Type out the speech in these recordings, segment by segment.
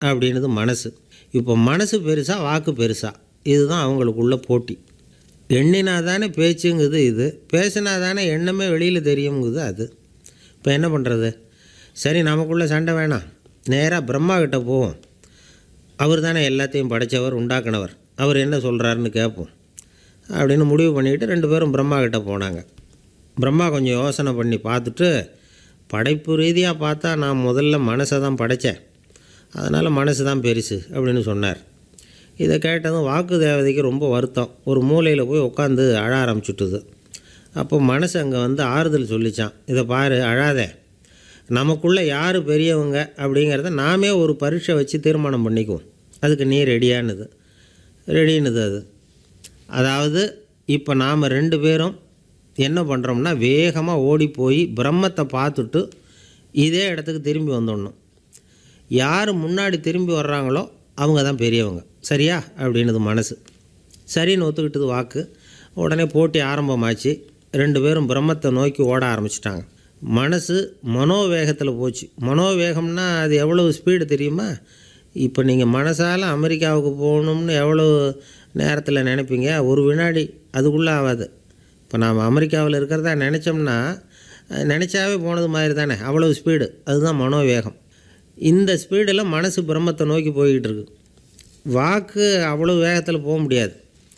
அப்படின்னுது மனசு இப்போ மனசு பெருசா வாக்கு பெருசா இதுதான் அவங்களுக்குள்ள போட்டி எண்ணினா தானே பேச்சுங்குது இது பேசினா தானே எண்ணமே வெளியில் தெரியுங்குது அது இப்போ என்ன பண்ணுறது சரி நமக்குள்ளே சண்டை வேணாம் நேராக பிரம்மா கிட்ட போவோம் அவர் தானே எல்லாத்தையும் படைச்சவர் உண்டாக்குனவர் அவர் என்ன சொல்கிறாருன்னு கேட்போம் அப்படின்னு முடிவு பண்ணிக்கிட்டு ரெண்டு பேரும் பிரம்மா கிட்ட போனாங்க பிரம்மா கொஞ்சம் யோசனை பண்ணி பார்த்துட்டு படைப்பு ரீதியாக பார்த்தா நான் முதல்ல மனசை தான் படைத்தேன் அதனால் மனசு தான் பெருசு அப்படின்னு சொன்னார் இதை கேட்டதும் வாக்கு தேவதைக்கு ரொம்ப வருத்தம் ஒரு மூலையில் போய் உட்காந்து அழ ஆரம்பிச்சுட்டுது அப்போ மனசு அங்கே வந்து ஆறுதல் சொல்லிச்சான் இதை பாரு அழாதே நமக்குள்ளே யார் பெரியவங்க அப்படிங்கிறத நாமே ஒரு பரீட்சை வச்சு தீர்மானம் பண்ணிக்குவோம் அதுக்கு நீ ரெடியானுது ரெடின்னுது அது அதாவது இப்போ நாம் ரெண்டு பேரும் என்ன பண்ணுறோம்னா வேகமாக ஓடி போய் பிரம்மத்தை பார்த்துட்டு இதே இடத்துக்கு திரும்பி வந்துடணும் யார் முன்னாடி திரும்பி வர்றாங்களோ அவங்க தான் பெரியவங்க சரியா அப்படின்னுது மனசு சரின்னு ஒத்துக்கிட்டது வாக்கு உடனே போட்டி ஆரம்பமாச்சு ரெண்டு பேரும் பிரம்மத்தை நோக்கி ஓட ஆரம்பிச்சிட்டாங்க மனசு மனோவேகத்தில் போச்சு மனோவேகம்னா அது எவ்வளவு ஸ்பீடு தெரியுமா இப்போ நீங்கள் மனசால் அமெரிக்காவுக்கு போகணும்னு எவ்வளோ நேரத்தில் நினைப்பீங்க ஒரு வினாடி அதுக்குள்ளே ஆகாது இப்போ நாம் அமெரிக்காவில் இருக்கிறதா நினச்சோம்னா அஹ், நினச்சாவே போனது மாதிரி தானே அவ்வளோ ஸ்பீடு அதுதான் மனோவேகம் இந்த ஸ்பீடில் மனசு பிரம்மத்தை நோக்கி போய்கிட்டு இருக்கு வாக்கு அவ்வளோ வேகத்தில் போக முடியாது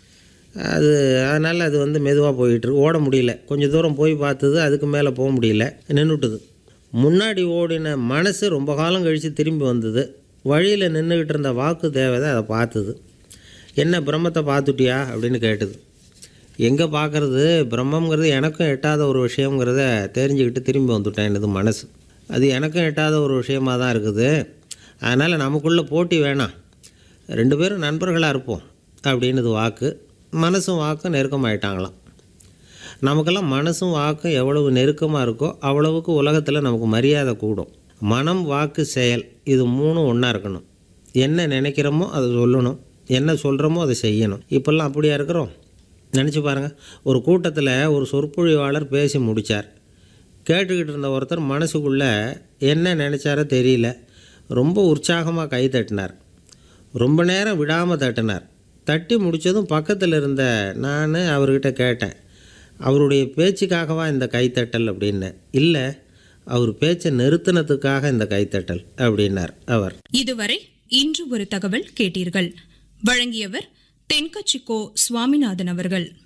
அது அதனால் அது வந்து மெதுவாக போயிட்டுருக்கு ஓட முடியல கொஞ்சம் தூரம் போய் பார்த்தது அதுக்கு மேலே போக முடியல நின்றுட்டுது முன்னாடி ஓடின மனசு ரொம்ப காலம் கழித்து திரும்பி வந்தது வழியில் நின்றுக்கிட்டு இருந்த வாக்கு தேவதை அதை பார்த்தது என்ன பிரம்மத்தை பார்த்துட்டியா அப்படின்னு கேட்டுது எங்கே பார்க்குறது பிரம்மங்கிறது எனக்கும் எட்டாத ஒரு விஷயங்கிறத தெரிஞ்சுக்கிட்டு திரும்பி வந்துட்டேன் எனது மனசு அது எனக்கும் எட்டாத ஒரு விஷயமாக தான் இருக்குது அதனால் நமக்குள்ளே போட்டி வேணாம் ரெண்டு பேரும் நண்பர்களாக இருப்போம் அப்படின்னுது வாக்கு மனசும் வாக்கும் நெருக்கமாயிட்டாங்களாம் நமக்கெல்லாம் மனசும் வாக்கும் எவ்வளவு நெருக்கமாக இருக்கோ அவ்வளவுக்கு உலகத்தில் நமக்கு மரியாதை கூடும் மனம் வாக்கு செயல் இது மூணும் ஒன்றா இருக்கணும் என்ன நினைக்கிறோமோ அதை சொல்லணும் என்ன சொல்கிறோமோ அதை செய்யணும் இப்போல்லாம் அப்படியா இருக்கிறோம் நினச்சி பாருங்கள் ஒரு கூட்டத்தில் ஒரு சொற்பொழிவாளர் பேசி முடித்தார் கேட்டுக்கிட்டு இருந்த ஒருத்தர் மனசுக்குள்ளே என்ன நினச்சாரோ தெரியல ரொம்ப உற்சாகமாக கை தட்டினார் ரொம்ப நேரம் விடாமல் தட்டினார் தட்டி முடித்ததும் பக்கத்தில் இருந்த நான் அவர்கிட்ட கேட்டேன் அவருடைய பேச்சுக்காகவா இந்த கைத்தட்டல் அப்படின்னேன் இல்லை அவர் பேச்சை நிறுத்தினதுக்காக இந்த கைத்தட்டல் அப்படின்னார் அவர் இதுவரை இன்று ஒரு தகவல் கேட்டீர்கள் வழங்கியவர் தென்கட்சிக்கோ சுவாமிநாதன் அவர்கள்